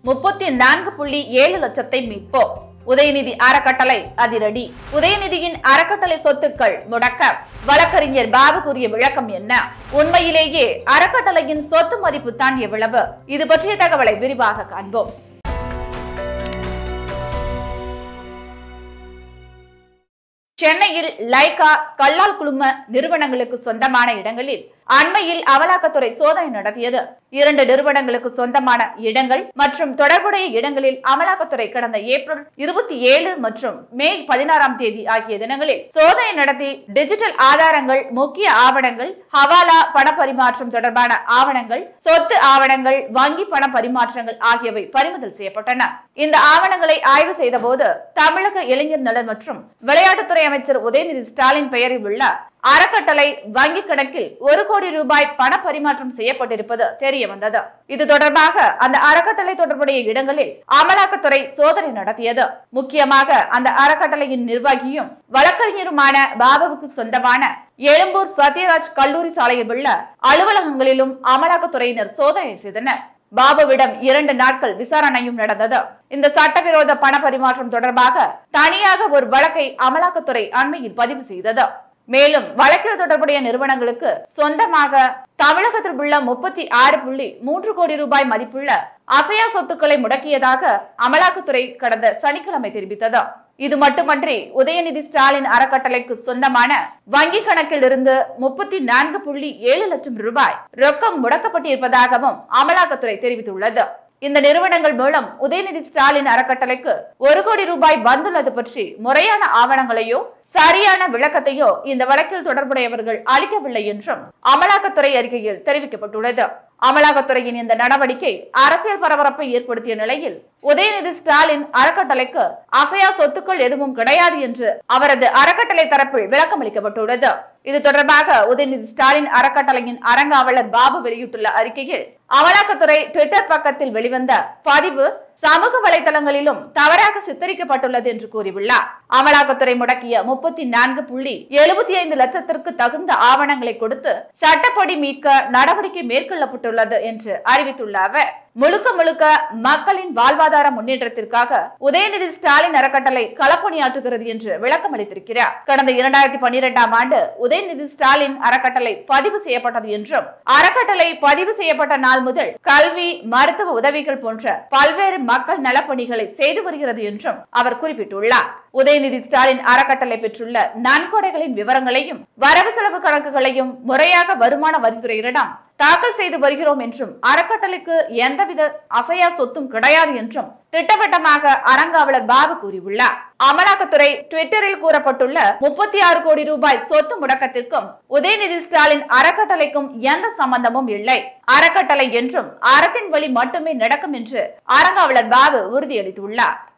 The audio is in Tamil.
முப்பத்தி நான்கு புள்ளி ஏழு லட்சத்தை மீட்போம் உதயநிதி அறக்கட்டளை அதிரடி உதயநிதியின் அறக்கட்டளை சொத்துக்கள் முடக்க வழக்கறிஞர் பாபு கூறிய விளக்கம் என்ன உண்மையிலேயே அறக்கட்டளையின் சொத்து மதிப்பு தான் எவ்வளவு இது பற்றிய தகவலை விரிவாக காண்போம் சென்னையில் லைகா கல்லால் குழும நிறுவனங்களுக்கு சொந்தமான இடங்களில் அண்மையில் அமலாக்கத்துறை சோதனை நடத்தியது இரண்டு நிறுவனங்களுக்கு சொந்தமான இடங்கள் மற்றும் தொடர்புடைய இடங்களில் அமலாக்கத்துறை கடந்த ஏப்ரல் இருபத்தி ஏழு மற்றும் மே பதினாறாம் தேதி ஆகிய தினங்களில் சோதனை நடத்தி டிஜிட்டல் ஆதாரங்கள் முக்கிய ஆவணங்கள் ஹவாலா பண பரிமாற்றம் தொடர்பான ஆவணங்கள் சொத்து ஆவணங்கள் வங்கி பண பரிமாற்றங்கள் ஆகியவை பறிமுதல் செய்யப்பட்டன இந்த ஆவணங்களை ஆய்வு செய்த போது தமிழக இளைஞர் நலன் மற்றும் விளையாட்டுத்துறை அமைச்சர் உதயநிதி ஸ்டாலின் பெயரில் உள்ள அறக்கட்டளை வங்கி கணக்கில் ஒரு கோடி ரூபாய் பண பரிமாற்றம் செய்யப்பட்டிருப்பது தெரிய வந்தது இது தொடர்பாக அந்த அறக்கட்டளை தொடர்புடைய இடங்களில் அமலாக்கத்துறை சோதனை நடத்தியது முக்கியமாக அந்த அறக்கட்டளையின் நிர்வாகியும் வழக்கறிஞருமான பாபுவுக்கு சொந்தமான எழும்பூர் சத்யராஜ் கல்லூரி சாலையில் உள்ள அலுவலகங்களிலும் அமலாக்கத்துறையினர் சோதனை செய்தனர் பாபுவிடம் இரண்டு நாட்கள் விசாரணையும் நடந்தது இந்த சட்டவிரோத பண பரிமாற்றம் தொடர்பாக தனியாக ஒரு வழக்கை அமலாக்கத்துறை அண்மையில் பதிவு செய்தது மேலும் வழக்கில் தொடர்புடைய நிறுவனங்களுக்கு சொந்தமாக தமிழகத்தில் உள்ள முப்பத்தி ஆறு புள்ளி மூன்று கோடி ரூபாய் மதிப்புள்ள அசையா சொத்துக்களை முடக்கியதாக அமலாக்கத்துறை கடந்த சனிக்கிழமை தெரிவித்தது இது மட்டுமன்றி உதயநிதி ஸ்டாலின் அறக்கட்டளைக்கு சொந்தமான வங்கி கணக்கில் இருந்து முப்பத்தி நான்கு புள்ளி ஏழு லட்சம் ரூபாய் ரொக்கம் முடக்கப்பட்டிருப்பதாகவும் அமலாக்கத்துறை தெரிவித்துள்ளது இந்த நிறுவனங்கள் மூலம் உதயநிதி ஸ்டாலின் அறக்கட்டளைக்கு ஒரு கோடி ரூபாய் வந்துள்ளது பற்றி முறையான ஆவணங்களையோ சரியான விளக்கத்தையோ இந்த வழக்கில் தொடர்புடையவர்கள் அளிக்கவில்லை என்றும் அமலாக்கத்துறை அறிக்கையில் தெரிவிக்கப்பட்டுள்ளது அமலாக்கத்துறையின் இந்த நடவடிக்கை அரசியல் பரபரப்பை ஏற்படுத்திய நிலையில் உதயநிதி ஸ்டாலின் அறக்கட்டளைக்கு அசையா சொத்துக்கள் எதுவும் கிடையாது என்று அவரது அறக்கட்டளை தரப்பில் விளக்கம் அளிக்கப்பட்டுள்ளது இது தொடர்பாக உதயநிதி ஸ்டாலின் அறக்கட்டளையின் அரங்காவலர் பாபு வெளியிட்டுள்ள அறிக்கையில் அமலாக்கத்துறை ட்விட்டர் பக்கத்தில் வெளிவந்த பதிவு சமூக வலைதளங்களிலும் தவறாக சித்தரிக்கப்பட்டுள்ளது என்று கூறியுள்ளார் அமலாக்கத்துறை முடக்கிய முப்பத்தி நான்கு புள்ளி எழுபத்தி ஐந்து லட்சத்திற்கு தகுந்த ஆவணங்களை கொடுத்து சட்டப்படி மீட்க நடவடிக்கை மேற்கொள்ளப்பட்டுள்ளது என்று அறிவித்துள்ள அவர் முழுக்க முழுக்க மக்களின் வாழ்வாதார முன்னேற்றத்திற்காக உதயநிதி ஸ்டாலின் அறக்கட்டளை களப்பணியாற்றுகிறது என்று விளக்கம் அளித்திருக்கிறார் கடந்த இரண்டாயிரத்தி பன்னிரெண்டாம் ஆண்டு உதயநிதி ஸ்டாலின் அறக்கட்டளை பதிவு செய்யப்பட்டது என்றும் அறக்கட்டளை பதிவு செய்யப்பட்ட நாள் முதல் கல்வி மருத்துவ உதவிகள் போன்ற பல்வேறு மக்கள் நலப்பணிகளை செய்து வருகிறது என்றும் அவர் குறிப்பிட்டுள்ளார் உதயநிதி ஸ்டாலின் அறக்கட்டளை பெற்றுள்ள நன்கொடைகளின் விவரங்களையும் வரவு செலவு கணக்குகளையும் முறையாக வருமான வரித்துறையிடம் தாக்கல் செய்து வருகிறோம் என்றும் அறக்கட்டளைக்கு எந்தவித அசையா சொத்தும் கிடையாது என்றும் திட்டவட்டமாக அரங்காவலர் பாபு கூறியுள்ளார் அமலாக்கத்துறை ட்விட்டரில் கூறப்பட்டுள்ள முப்பத்தி ஆறு கோடி ரூபாய் சொத்து முடக்கத்திற்கும் உதயநிதி ஸ்டாலின் அறக்கட்டளைக்கும் எந்த சம்பந்தமும் இல்லை அறக்கட்டளை என்றும் அறத்தின் வழி மட்டுமே நடக்கும் என்று அரங்காவலர் பாபு உறுதியளித்துள்ளார்